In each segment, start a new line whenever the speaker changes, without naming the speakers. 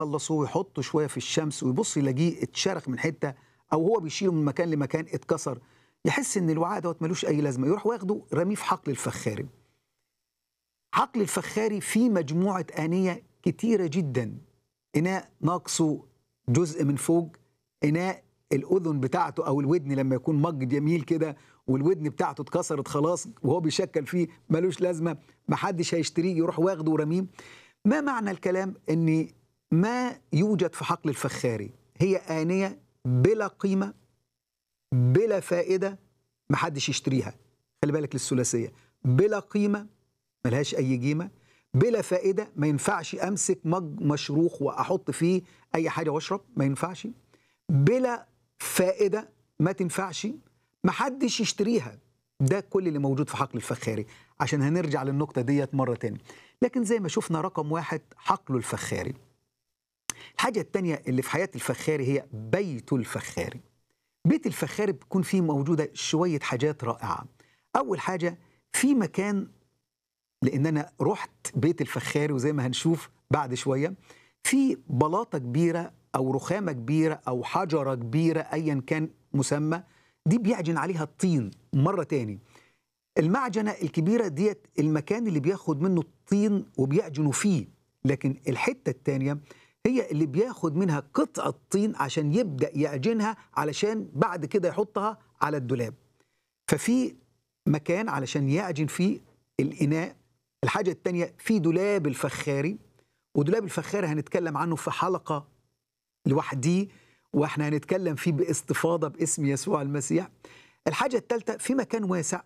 يخلصوه ويحطه شويه في الشمس ويبص يلاقيه اتشرخ من حته او هو بيشيله من مكان لمكان اتكسر يحس ان الوعاء دوت ملوش اي لازمه يروح واخده رميه في حقل الفخاري حقل الفخاري فيه مجموعه انيه كتيره جدا اناء ناقصه جزء من فوق اناء الاذن بتاعته او الودن لما يكون مج جميل كده والودن بتاعته اتكسرت خلاص وهو بيشكل فيه ملوش لازمه محدش هيشتريه يروح واخده ورميه ما معنى الكلام ان ما يوجد في حقل الفخاري هي آنية بلا قيمة بلا فائدة محدش يشتريها خلي بالك للثلاثية بلا قيمة ملهاش أي قيمة بلا فائدة ما ينفعش أمسك مج مشروخ وأحط فيه أي حاجة وأشرب ما ينفعش بلا فائدة ما تنفعش محدش يشتريها ده كل اللي موجود في حقل الفخاري عشان هنرجع للنقطة ديت مرة تاني لكن زي ما شفنا رقم واحد حقله الفخاري الحاجة التانية اللي في حياة الفخاري هي بيت الفخاري بيت الفخاري بتكون فيه موجودة شوية حاجات رائعة أول حاجة في مكان لأن أنا رحت بيت الفخاري وزي ما هنشوف بعد شوية في بلاطة كبيرة أو رخامة كبيرة أو حجرة كبيرة أيا كان مسمى دي بيعجن عليها الطين مرة تاني المعجنة الكبيرة ديت المكان اللي بياخد منه الطين وبيعجنوا فيه لكن الحتة التانية هي اللي بياخد منها قطعة طين عشان يبدأ يعجنها علشان بعد كده يحطها على الدولاب ففي مكان علشان يعجن فيه الإناء الحاجة التانية في دولاب الفخاري ودولاب الفخاري هنتكلم عنه في حلقة لوحديه واحنا هنتكلم فيه باستفاضة باسم يسوع المسيح الحاجة الثالثة في مكان واسع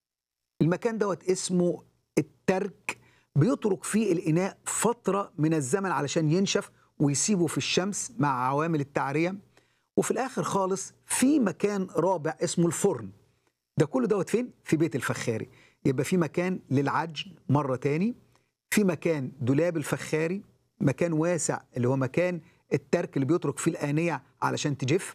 المكان دوت اسمه الترك بيترك فيه الإناء فترة من الزمن علشان ينشف ويسيبه في الشمس مع عوامل التعرية وفي الآخر خالص في مكان رابع اسمه الفرن ده كله دوت فين؟ في بيت الفخاري يبقى في مكان للعجن مرة تاني في مكان دولاب الفخاري مكان واسع اللي هو مكان الترك اللي بيترك فيه الآنية علشان تجف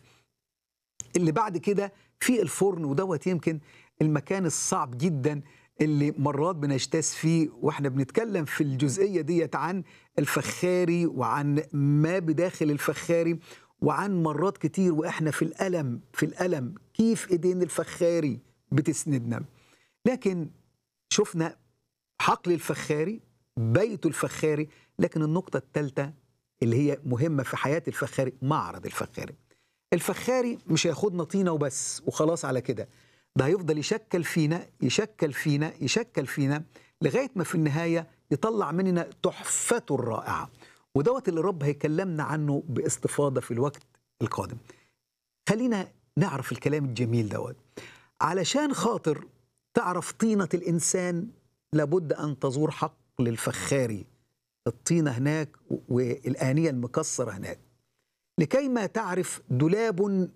اللي بعد كده في الفرن ودوت يمكن المكان الصعب جدا اللي مرات بنجتاز فيه واحنا بنتكلم في الجزئيه ديت عن الفخاري وعن ما بداخل الفخاري وعن مرات كتير واحنا في الالم في الالم كيف ايدين الفخاري بتسندنا لكن شفنا حقل الفخاري بيت الفخاري لكن النقطه الثالثه اللي هي مهمه في حياه الفخاري معرض الفخاري الفخاري مش هياخدنا طينه وبس وخلاص على كده ده هيفضل يشكل فينا يشكل فينا يشكل فينا لغايه ما في النهايه يطلع مننا تحفته الرائعه ودوت اللي الرب هيكلمنا عنه باستفاضه في الوقت القادم خلينا نعرف الكلام الجميل دوت علشان خاطر تعرف طينه الانسان لابد ان تزور حقل الفخاري الطينه هناك والانيه المكسره هناك لكي ما تعرف دولاب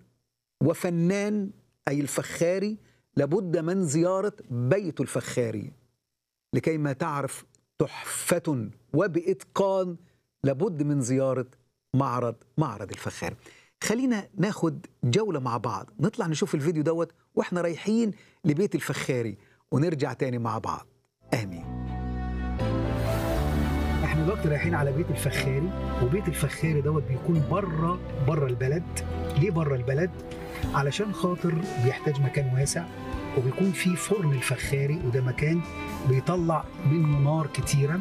وفنان أي الفخاري لابد من زيارة بيت الفخاري لكي ما تعرف تحفة وبإتقان لابد من زيارة معرض معرض الفخاري خلينا ناخد جولة مع بعض نطلع نشوف الفيديو دوت واحنا رايحين لبيت الفخاري ونرجع تاني مع بعض آمين احنا دلوقتي رايحين على بيت الفخاري وبيت الفخاري دوت بيكون بره بره البلد ليه بره البلد علشان خاطر بيحتاج مكان واسع وبيكون فيه فرن الفخاري وده مكان بيطلع منه نار كتيرة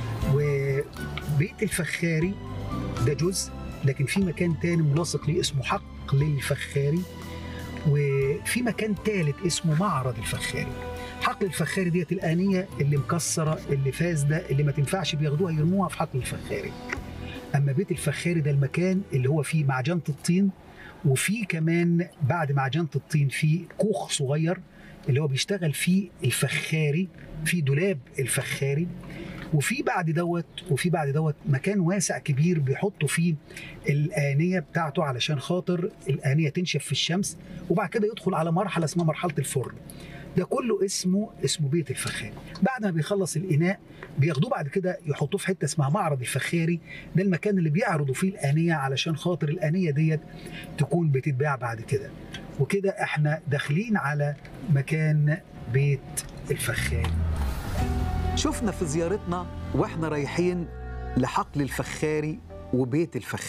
وبيت الفخاري ده جزء لكن في مكان تاني ملاصق ليه اسمه حقل الفخاري وفي مكان ثالث اسمه معرض الفخاري حقل الفخاري ديت الآنية اللي مكسرة اللي فاسدة اللي ما تنفعش بياخدوها يرموها في حقل الفخاري أما بيت الفخاري ده المكان اللي هو فيه معجنة الطين وفي كمان بعد معجنة الطين في كوخ صغير اللي هو بيشتغل فيه الفخاري في دولاب الفخاري وفي بعد دوت وفي بعد دوت مكان واسع كبير بيحطوا فيه الآنية بتاعته علشان خاطر الآنية تنشف في الشمس وبعد كده يدخل على مرحلة اسمها مرحلة الفرن ده كله اسمه اسمه بيت الفخاري بعد ما بيخلص الإناء بياخدوه بعد كده يحطوه في حتة اسمها معرض الفخاري ده المكان اللي بيعرضوا فيه الآنية علشان خاطر الآنية ديت تكون بتتباع بعد كده وكده احنا داخلين على مكان بيت الفخاري شفنا في زيارتنا واحنا رايحين لحقل الفخاري وبيت الفخار